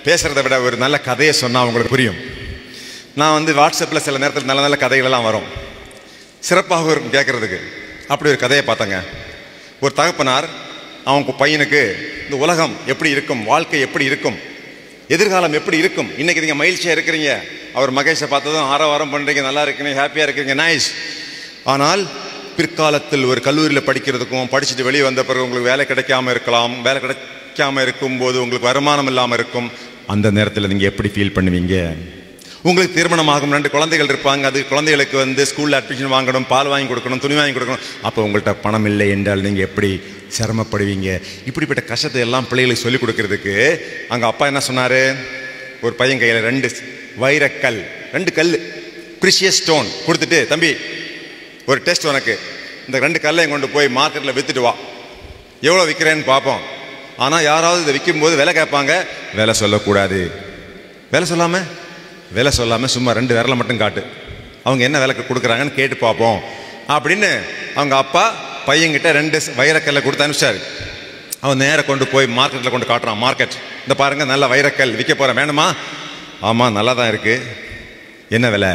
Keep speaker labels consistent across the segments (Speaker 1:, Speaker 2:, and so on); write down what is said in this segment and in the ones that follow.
Speaker 1: பேசுகிறத விட ஒரு நல்ல கதையை சொன்னால் உங்களுக்கு புரியும் நான் வந்து வாட்ஸ்அப்பில் சில நேரத்தில் நல்ல நல்ல கதைகளெல்லாம் வரும் சிறப்பாக இருக்கும் கேட்குறதுக்கு அப்படி ஒரு கதையை பார்த்தேங்க ஒரு தகப்பனார் அவங்க பையனுக்கு இந்த உலகம் எப்படி இருக்கும் வாழ்க்கை எப்படி இருக்கும் எதிர்காலம் எப்படி இருக்கும் இன்னைக்கு நீங்கள் மகிழ்ச்சியாக இருக்கிறீங்க அவர் மகேஷை பார்த்ததும் ஆரவாரம் பண்ணுறீங்க நல்லா இருக்கிறீங்க ஹாப்பியாக இருக்கிறீங்க நைஸ் ஆனால் பிற்காலத்தில் ஒரு கல்லூரியில் படிக்கிறதுக்கும் படிச்சுட்டு வெளியே வந்த பிறகு உங்களுக்கு வேலை கிடைக்காம இருக்கலாம் வேலை கிடைக்காம இருக்கும்போது உங்களுக்கு வருமானம் இல்லாமல் இருக்கும் அந்த நேரத்தில் நீங்கள் எப்படி ஃபீல் பண்ணுவீங்க உங்களுக்கு திருமணமாகும் ரெண்டு குழந்தைகள் இருப்பாங்க அது குழந்தைகளுக்கு வந்து ஸ்கூலில் அட்மிஷன் வாங்கணும் பால் வாங்கி கொடுக்கணும் துணி வாங்கி கொடுக்கணும் அப்போ உங்கள்கிட்ட பணம் இல்லை என்றால் நீங்கள் எப்படி சிரமப்படுவீங்க இப்படிப்பட்ட கஷ்டத்தை எல்லாம் பிள்ளைகளுக்கு சொல்லிக் கொடுக்கறதுக்கு அங்கே அப்பா என்ன சொன்னார் ஒரு பையன் கையில் ரெண்டு வைரக்கல் ரெண்டு கல் ப்ரிஷியஸ் ஸ்டோன் கொடுத்துட்டு தம்பி ஒரு டெஸ்ட் உனக்கு இந்த ரெண்டு கல்லையும் கொண்டு போய் மார்க்கெட்டில் விற்றுட்டு வா எவ்வளோ விற்கிறேன்னு பார்ப்போம் ஆனால் யாராவது இதை விற்கும்போது விலை கேட்பாங்க விலை சொல்லக்கூடாது விலை சொல்லாமல் விலை சொல்லாமல் சும்மா ரெண்டு விரலை மட்டும் காட்டு அவங்க என்ன விலைக்கு கொடுக்குறாங்கன்னு கேட்டு பார்ப்போம் அப்படின்னு அவங்க அப்பா பையன்கிட்ட ரெண்டு வைரக்கல்லை கொடுத்து அனுப்பிச்சாரு அவன் நேரா கொண்டு போய் மார்க்கெட்டில் கொண்டு காட்டுறான் மார்க்கெட் இந்த பாருங்க நல்ல வைரக்கல் விற்க போகிறேன் வேணுமா ஆமாம் நல்லா தான் இருக்கு என்ன விலை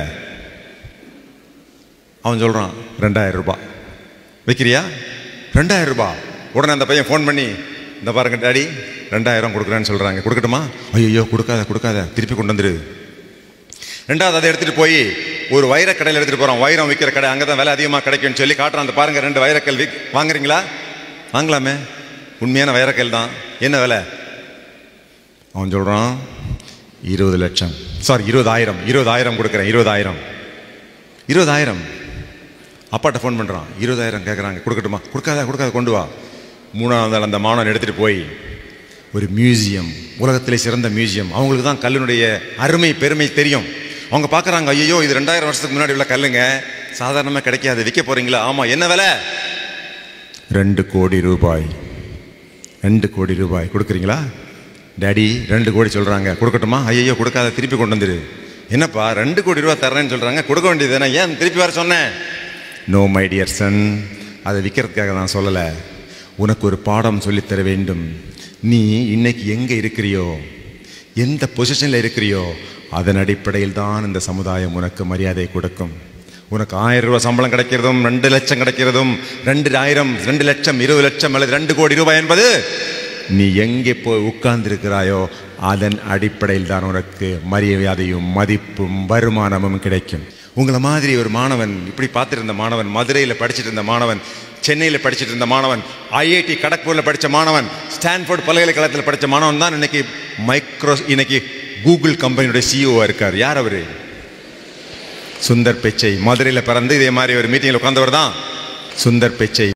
Speaker 1: அவன் சொல்கிறான் ரெண்டாயிரம் ரூபாய் விற்கிறியா ரெண்டாயிரம் ரூபாய் உடனே அந்த பையன் ஃபோன் பண்ணி இந்த பாருங்க டாடி ரெண்டாயிரம் கொடுக்குறேன்னு சொல்கிறாங்க கொடுக்கட்டுமா ஐயோ கொடுக்காத கொடுக்காத திருப்பி கொண்டு வந்துரு ரெண்டாவது அதை எடுத்துகிட்டு போய் ஒரு வைர கடையில் எடுத்துகிட்டு போகிறோம் வைரம் விற்கிற கடை அங்கே தான் விலை அதிகமாக கிடைக்கும்னு சொல்லி காட்டுறான் அந்த பாருங்க ரெண்டு வைரக்கல் விக் வாங்குறீங்களா வாங்கலாமே உண்மையான வைரக்கல் தான் என்ன விலை அவன் சொல்கிறான் இருபது லட்சம் சாரி இருபதாயிரம் இருபதாயிரம் கொடுக்குறேன் இருபதாயிரம் இருபதாயிரம் அப்பாட்ட ஃபோன் பண்ணுறான் இருபதாயிரம் கேட்குறாங்க கொடுக்கட்டுமா கொடுக்காத கொடுக்காத கொண்டு வா மூணாவது நாள் அந்த மாணவன் எடுத்துகிட்டு போய் ஒரு மியூசியம் உலகத்திலே சிறந்த மியூசியம் அவங்களுக்கு தான் கல்லினுடைய அருமை பெருமை தெரியும் அவங்க பார்க்குறாங்க ஐயோ இது ரெண்டாயிரம் வருஷத்துக்கு முன்னாடி உள்ள கல்லுங்க சாதாரணமாக கிடைக்காது விற்க போகிறீங்களா ஆமாம் என்ன விலை ரெண்டு கோடி ரூபாய் ரெண்டு கோடி ரூபாய் கொடுக்குறீங்களா டேடி ரெண்டு கோடி சொல்கிறாங்க கொடுக்கட்டுமா ஐயோ கொடுக்காத திருப்பி கொண்டு வந்துரு என்னப்பா ரெண்டு கோடி ரூபா தரேன்னு சொல்கிறாங்க கொடுக்க வேண்டியது தானே ஏன் திருப்பி வர சொன்னேன் நோ மை டியர் சன் அதை விற்கிறதுக்காக நான் சொல்லலை உனக்கு ஒரு பாடம் சொல்லித் தர வேண்டும் நீ இன்னைக்கு எங்கே இருக்கிறியோ எந்த பொசிஷனில் இருக்கிறியோ அதன் அடிப்படையில் தான் இந்த சமுதாயம் உனக்கு மரியாதை கொடுக்கும் உனக்கு ஆயிரம் ரூபாய் சம்பளம் கிடைக்கிறதும் ரெண்டு லட்சம் கிடைக்கிறதும் ரெண்டு ஆயிரம் ரெண்டு லட்சம் இருபது லட்சம் அல்லது ரெண்டு கோடி ரூபாய் என்பது நீ எங்கே போய் உட்கார்ந்திருக்கிறாயோ அதன் அடிப்படையில் தான் உனக்கு மரியாதையும் மதிப்பும் வருமானமும் கிடைக்கும் உங்களை மாதிரி ஒரு மாணவன் இப்படி பார்த்துருந்த மாணவன் மதுரையில் படிச்சுட்டு இருந்த மாணவன் சென்னையில் படிச்சுட்டு இருந்த மாணவன் ஐஐடி கடக்பூரில் படித்த மாணவன் ஸ்டான்ஃபோர்ட் பல்கலைக்கழகத்தில் படித்த மாணவன் தான் இன்னைக்கு மைக்ரோ இன்னைக்கு கூகுள் கம்பெனியோட சிஇஓ இருக்கார் யார் அவர் சுந்தர் பிச்சை மதுரையில் பிறந்து இதே மாதிரி ஒரு மீட்டிங்கில் உட்கார்ந்தவர் தான் சுந்தர் பிச்சை